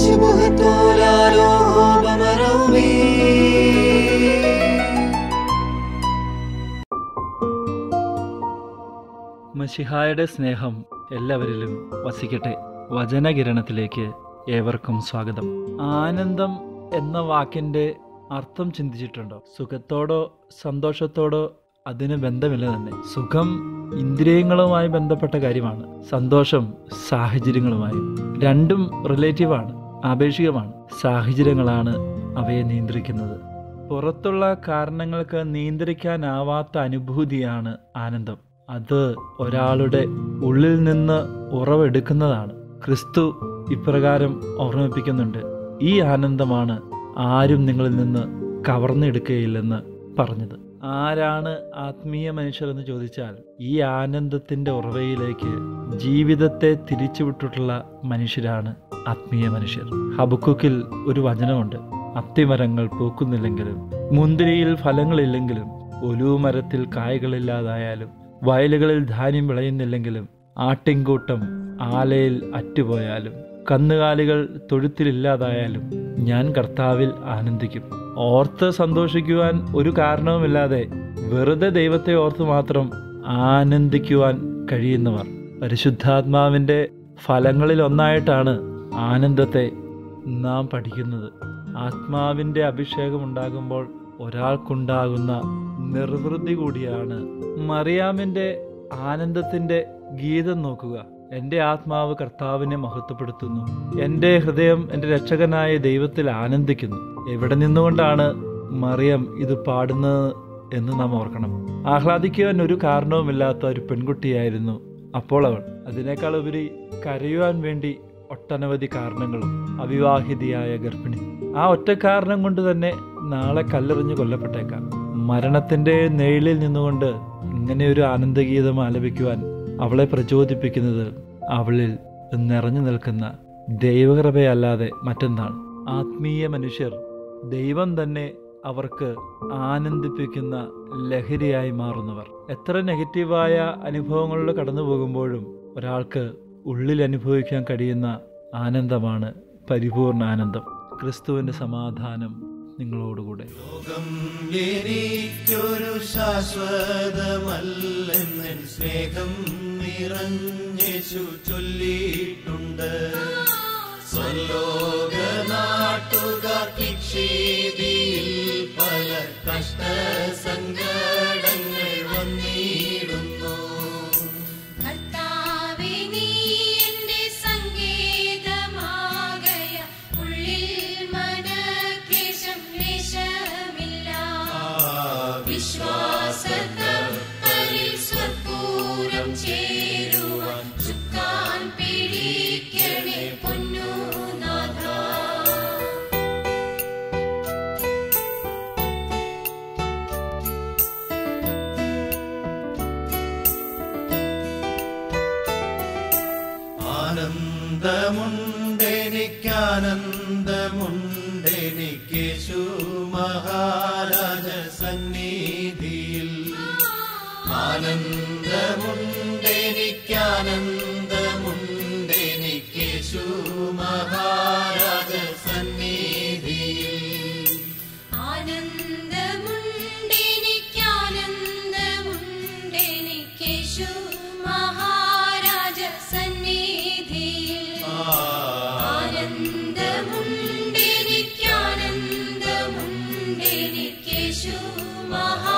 شبهة لا له بمرومي മഷിഹായുടെ സ്നേഹം എല്ലാവരിലും വസിക്കട്ടെ വചനകിരണത്തിലേക്ക് ഏവർക്കും സ്വാഗതം ആനന്ദം എന്ന വാക്കിൻ്റെ അർത്ഥം ചിന്തിച്ചിട്ടുണ്ടോ സുഖത്തോടോ സന്തോഷത്തോടോ അതിന് ബന്ധമില്ല തന്നെ സുഖം ഇന്ദ്രിയങ്ങളുമായി ബന്ധപ്പെട്ട കാര്യമാണ് സന്തോഷം സാഹചര്യങ്ങളുമായും രണ്ടും റിലേറ്റീവാണ് ആപേക്ഷികമാണ് സാഹചര്യങ്ങളാണ് അവയെ നിയന്ത്രിക്കുന്നത് പുറത്തുള്ള കാരണങ്ങൾക്ക് നിയന്ത്രിക്കാനാവാത്ത അനുഭൂതിയാണ് ആനന്ദം അത് ഒരാളുടെ ഉള്ളിൽ നിന്ന് ഉറവെടുക്കുന്നതാണ് ക്രിസ്തു ഇപ്രകാരം ഓർമ്മിപ്പിക്കുന്നുണ്ട് ഈ ആനന്ദമാണ് ആരും നിങ്ങളിൽ നിന്ന് കവർന്നെടുക്കുകയില്ലെന്ന് പറഞ്ഞത് ആരാണ് ആത്മീയ മനുഷ്യർ എന്ന് ചോദിച്ചാൽ ഈ ആനന്ദത്തിന്റെ ഉറവയിലേക്ക് ജീവിതത്തെ തിരിച്ചുവിട്ടിട്ടുള്ള മനുഷ്യരാണ് ആത്മീയ മനുഷ്യർ ഹബുക്കുക്കിൽ ഒരു വചനമുണ്ട് അത്തിമരങ്ങൾ പൂക്കുന്നില്ലെങ്കിലും മുന്തിരിയിൽ ഫലങ്ങളില്ലെങ്കിലും ഒലുമരത്തിൽ കായകളില്ലാതായാലും വയലുകളിൽ ധാന്യം വിളയുന്നില്ലെങ്കിലും ആട്ടിൻകൂട്ടം ആലയിൽ അറ്റുപോയാലും കന്നുകാലികൾ തൊഴുത്തിലില്ലാതായാലും ഞാൻ കർത്താവിൽ ആനന്ദിക്കും ഓർത്ത് സന്തോഷിക്കുവാൻ ഒരു കാരണവുമില്ലാതെ വെറുതെ ദൈവത്തെ ഓർത്ത് മാത്രം ആനന്ദിക്കുവാൻ കഴിയുന്നവർ പരിശുദ്ധാത്മാവിൻ്റെ ഫലങ്ങളിൽ ഒന്നായിട്ടാണ് ആനന്ദത്തെ നാം പഠിക്കുന്നത് ആത്മാവിൻ്റെ അഭിഷേകം ഉണ്ടാകുമ്പോൾ ഒരാൾക്കുണ്ടാകുന്ന നിർവൃതി കൂടിയാണ് മറിയാമിൻ്റെ ആനന്ദത്തിൻ്റെ ഗീതം നോക്കുക എൻ്റെ ആത്മാവ് കർത്താവിനെ മഹത്വപ്പെടുത്തുന്നു എൻ്റെ ഹൃദയം എൻ്റെ രക്ഷകനായ ദൈവത്തിൽ ആനന്ദിക്കുന്നു എവിടെ നിന്നുകൊണ്ടാണ് മറിയം ഇത് പാടുന്നത് എന്ന് നാം ഓർക്കണം ആഹ്ലാദിക്കുവാൻ ഒരു കാരണവുമില്ലാത്ത ഒരു പെൺകുട്ടിയായിരുന്നു അപ്പോൾ അവൾ അതിനേക്കാൾ ഉപരി കരയുവാൻ വേണ്ടി ഒട്ടനവധി കാരണങ്ങളും അവിവാഹിതയായ ഗർഭിണി ആ ഒറ്റ കാരണം കൊണ്ട് തന്നെ നാളെ കല്ലെറിഞ്ഞ് കൊല്ലപ്പെട്ടേക്കാം മരണത്തിന്റെ നിഴലിൽ നിന്നുകൊണ്ട് ഇങ്ങനെ ഒരു ആനന്ദഗീതം ആലപിക്കുവാൻ അവളെ പ്രചോദിപ്പിക്കുന്നത് അവളിൽ നിറഞ്ഞു നിൽക്കുന്ന ദൈവകൃപയല്ലാതെ മറ്റെന്താണ് ആത്മീയ മനുഷ്യർ ദൈവം തന്നെ അവർക്ക് ആനന്ദിപ്പിക്കുന്ന ലഹരിയായി മാറുന്നവർ എത്ര നെഗറ്റീവായ അനുഭവങ്ങളിലൂടെ കടന്നു പോകുമ്പോഴും ഒരാൾക്ക് ഉള്ളിൽ അനുഭവിക്കാൻ കഴിയുന്ന ആനന്ദമാണ് പരിപൂർണ ആനന്ദം ക്രിസ്തുവിൻ്റെ സമാധാനം നിങ്ങളോടുകൂടെ ലോകം എനിക്കൊരു ശാശ്വതമല്ലെന്ന് സ്നേഹം നിറഞ്ഞേശു ചൊല്ലിയിട്ടുണ്ട് സ്വലോക നാട്ടുകാർക്കിക്ഷീതിയിൽ പല കഷ്ട സങ്കടങ്ങൾ വന്നിടുന്നു കർത്താവേ നീ എൻ്റെ സങ്കേതമാകയ ഉള്ളിൽ മനക്ലേശം ലേശമില്ല വിശ്വാസത്തപ്പലിൽ സ്വപൂരം ചേരുവാൻ ചുക്കാൻ പിടിക്കണേ പൊന്നുനാഥ ആനന്ദമുണ്ടെനിക്കാനന്ദമുണ്ടെനിക്കേശു മഹാരാജ സന്നിധിയിൽ ആനന്ദമുണ്ടെനിക്കാനന്ദമുണ്ടെനിക്കേശു മഹാരാജ സന്നിധിയിൽ ആനന്ദമുണ്ടെനിക്കാനന്ദമുണ്ടെനിക്കേശു മഹാരാജ സന്നിധിയിൽ ആനന്ദമുണ്ടെനിക്കാനന്ദമുണ്ടെനിക്കേശു മഹാ